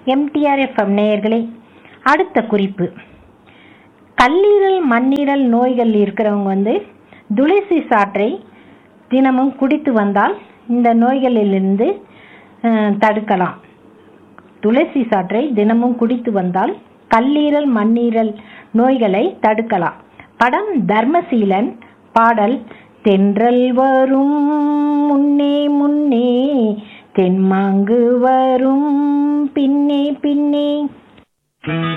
MTR FM நேயர்களே அடுத்த குறிப்பு கல்லீரல் மண்ணீரல் நோய்கள் இருக்கிறவங்க வந்து துளசி சாற்றை தினமும் குடித்து வந்தால் இந்த நோய்களிலிருந்து அஹ், தடுக்கலாம் துளசி சாற்றை தினமும் குடித்து வந்தால் கல்லீரல் மண்ணீரல் நோய்களை தடுக்கலாம் படம் தர்மசீலன் பாடல் தென்றல் வரும் முன்னே முன்னே தென்மாங்கு வரும் பின்னே பின்னே